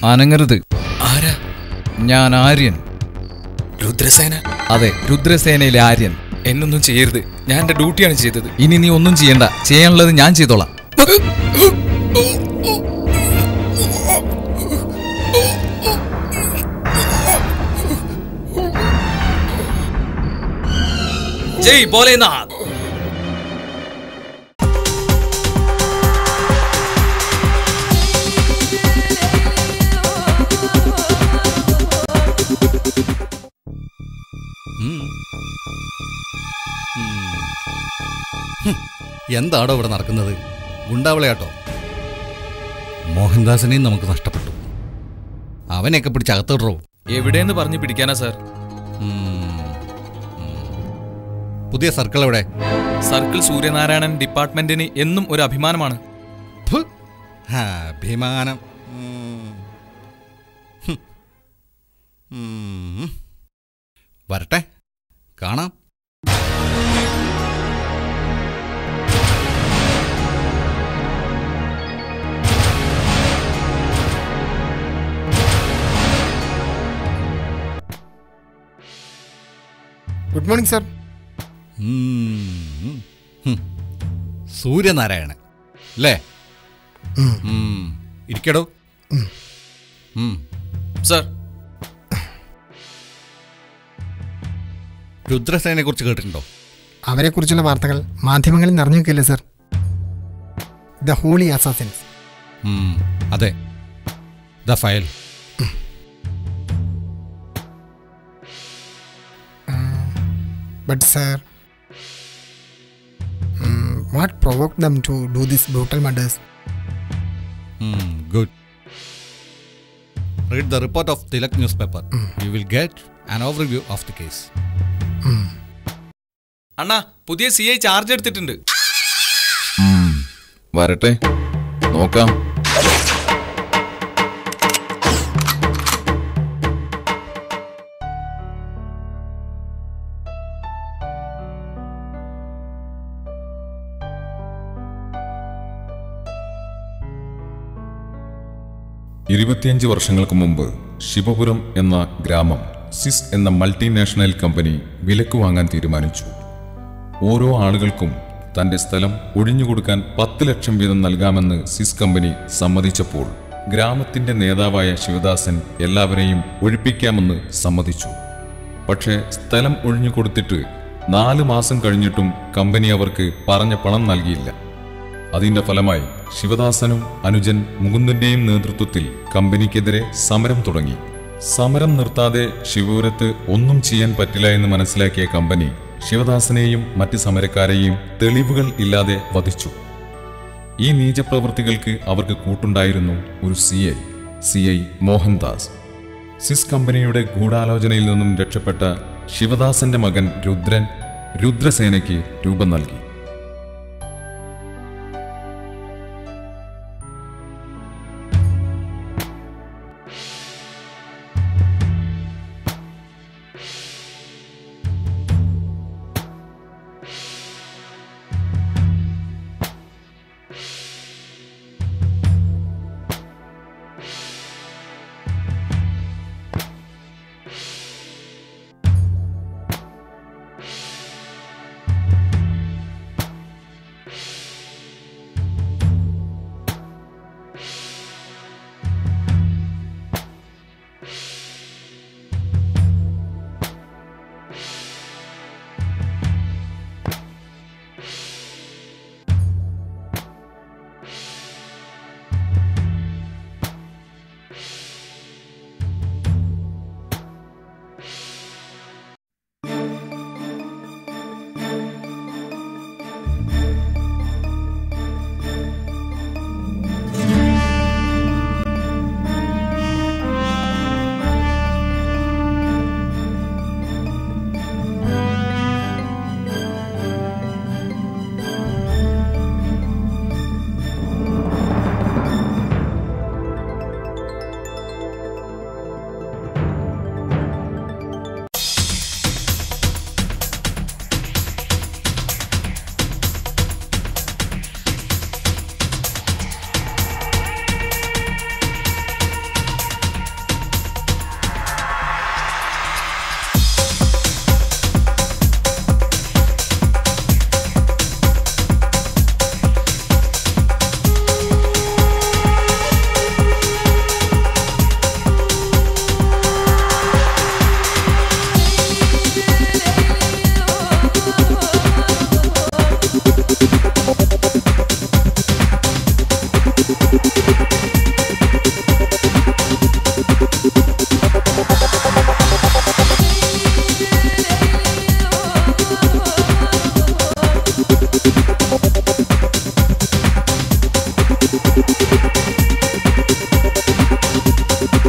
അനങ്ങരുത് ആരാ ഞാൻ ആര്യൻ രുദ്രസേന അതെ രുദ്രസേനയിലെ ആര്യൻ എന്നൊന്നും ചെയ്യരുത് ഞാൻ എന്റെ ഡ്യൂട്ടിയാണ് ചെയ്തത് ഇനി നീ ഒന്നും ചെയ്യണ്ട ചെയ്യാനുള്ളത് ഞാൻ ചെയ്തോളാം ജയ് ഭോലേനാഥ് എന്താടോ ഇവിടെ നടക്കുന്നത് ഗുണ്ടാവിളയാട്ടോ മോഹൻദാസിനെയും നമുക്ക് നഷ്ടപ്പെട്ടു അവനെയൊക്കെ പിടിച്ച് അകത്തിടറോ എവിടെയെന്ന് പറഞ്ഞു പിടിക്കാനാ സാർ പുതിയ സർക്കിൾ എവിടെ സർക്കിൾ സൂര്യനാരായണൻ ഡിപ്പാർട്ട്മെന്റിന് എന്നും ഒരു അഭിമാനമാണ് ഫു, ഹാ, അഭിമാനം ഉം. ഹും. ഉം. വരട്ടെ കാണാം ഗുഡ് മോർണിംഗ് സർ ഉം. ഹും. സൂര്യനാരായണൻ അല്ലേ ഉം. ഇരിക്കടോ ഉം. സാർ രുദ്രസേനയെ കുറിച്ച് കേട്ടിട്ടുണ്ടോ അവരെക്കുറിച്ചുള്ള വാർത്തകൾ മാധ്യമങ്ങളിൽ നിറഞ്ഞു നിൽക്കില്ല സർ ദ ഹോളി അസാസിൻസ് ഉം. അതെ the file but sir what provoke them to do this brutal murders good read the report of Tilak news paper you will get an overview of the case അണ്ണാ പുതിയ C I charge എടുത്തിട്ടുണ്ട് ഉം, വരട്ടെ നോക്കാം ഇരുപത്തിയഞ്ച് വർഷങ്ങൾക്ക് മുമ്പ് ശിവപുരം എന്ന ഗ്രാമം സിസ് എന്ന മൾട്ടിനാഷണൽ കമ്പനി വിലക്ക് വാങ്ങാൻ തീരുമാനിച്ചു ഓരോ ആളുകൾക്കും തന്റെ സ്ഥലം ഒഴിഞ്ഞുകൊടുക്കാൻ പത്ത് ലക്ഷം വീതം നൽകാമെന്ന് സിസ് കമ്പനി സമ്മതിച്ചപ്പോൾ ഗ്രാമത്തിന്റെ നേതാവായ ശിവദാസൻ എല്ലാവരെയും ഒഴിപ്പിക്കാമെന്ന് സമ്മതിച്ചു പക്ഷേ സ്ഥലം ഒഴിഞ്ഞുകൊടുത്തിട്ട് നാല് മാസം കഴിഞ്ഞിട്ടും കമ്പനി അവർക്ക് പറഞ്ഞ പണം നൽകിയില്ല അതിന്റെ ഫലമായി ശിവദാസനും അനുജൻ മുകുന്ദന്റെയും നേതൃത്വത്തിൽ കമ്പനിക്കെതിരെ സമരം തുടങ്ങി സമരം നിർത്താതെ ശിവപുരത്ത് ഒന്നും ചെയ്യാൻ പറ്റില്ല എന്ന് മനസ്സിലാക്കിയ കമ്പനി ശിവദാസനെയും മറ്റ് സമരക്കാരെയും തെളിവുകൾ ഇല്ലാതെ വധിച്ചു ഈ നീചപ്രവൃത്തികൾക്ക് അവർക്ക് കൂട്ടുണ്ടായിരുന്നു ഒരു C I C I Mohandas സിസ് കമ്പനിയുടെ ഗൂഢാലോചനയിൽ നിന്നും രക്ഷപ്പെട്ട ശിവദാസന്റെ മകൻ രുദ്രൻ രുദ്രസേനയ്ക്ക് രൂപം നൽകി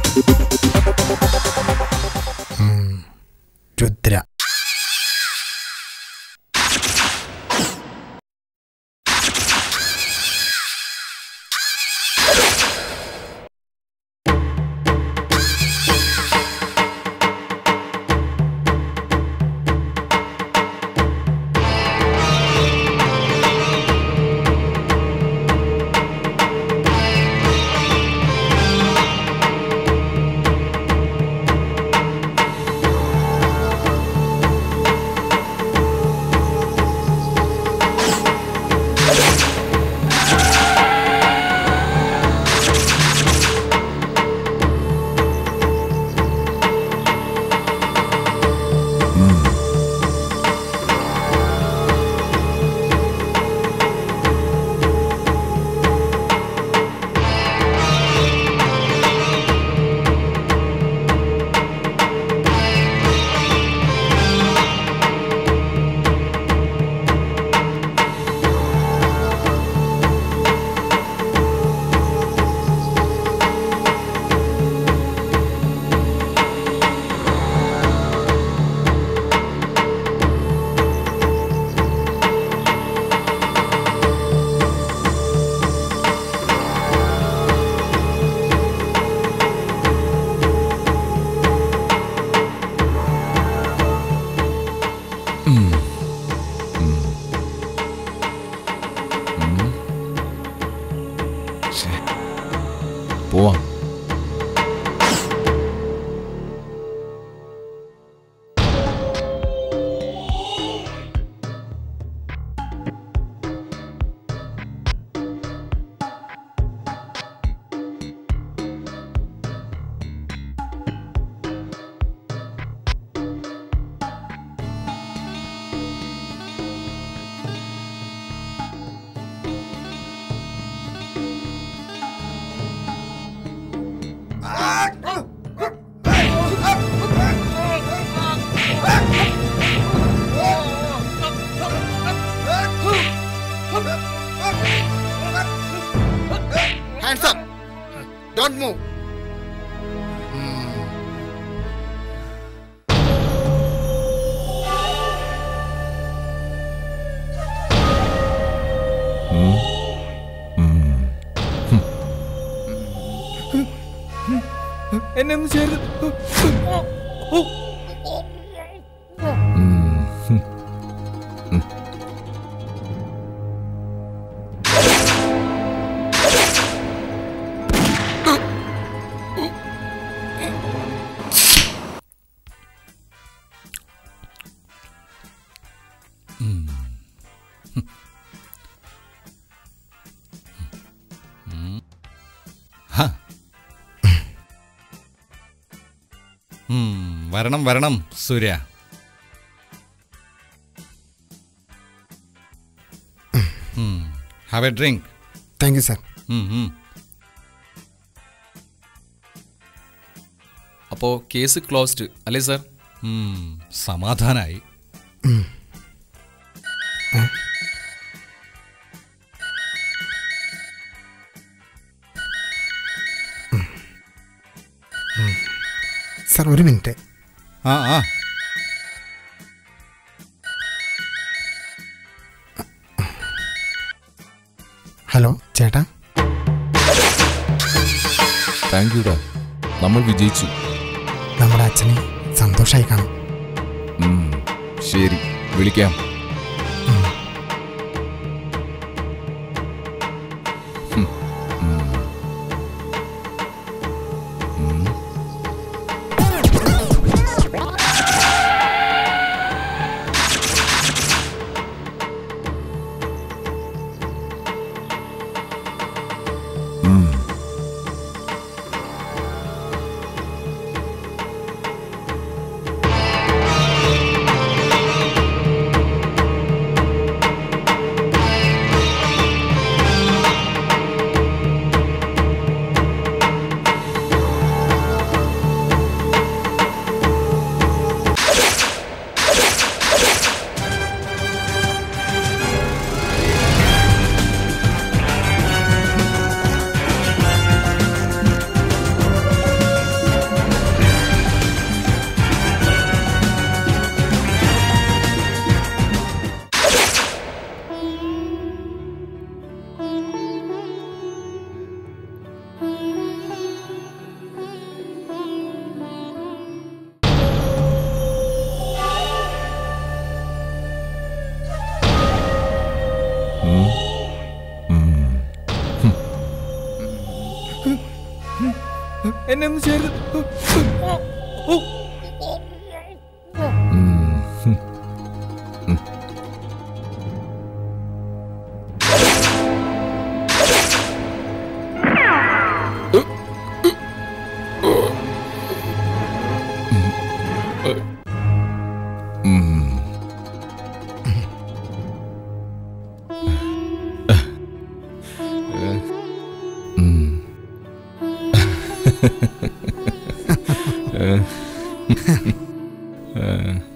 ഉം. രുദ്ര പോവാം ഹാൻഡ്സ് അപ്പ് ഡോണ്ട് മൂവ് എന്നെ ഒന്ന് ചെയ്ത് ഉം, വരണം വരണം Surya have a drink thank you sir അപ്പോൾ കേസ് ക്ലോസ്ഡ് അല്ലേ സാർ സമാധാനായി സാർ ഒരു മിനിറ്റ് ആ ആ ഹലോ ചേട്ടാ താങ്ക് യുടാ നമ്മൾ വിജയിച്ചു നമ്മുടെ അച്ഛനെ സന്തോഷമായി കാണും ഉം, ശരി വിളിക്കാം ഉം, ഉം. ഉം. ഉം. എന്നെ ഒന്നും ചെയ്യരുത് ഓ, ഏ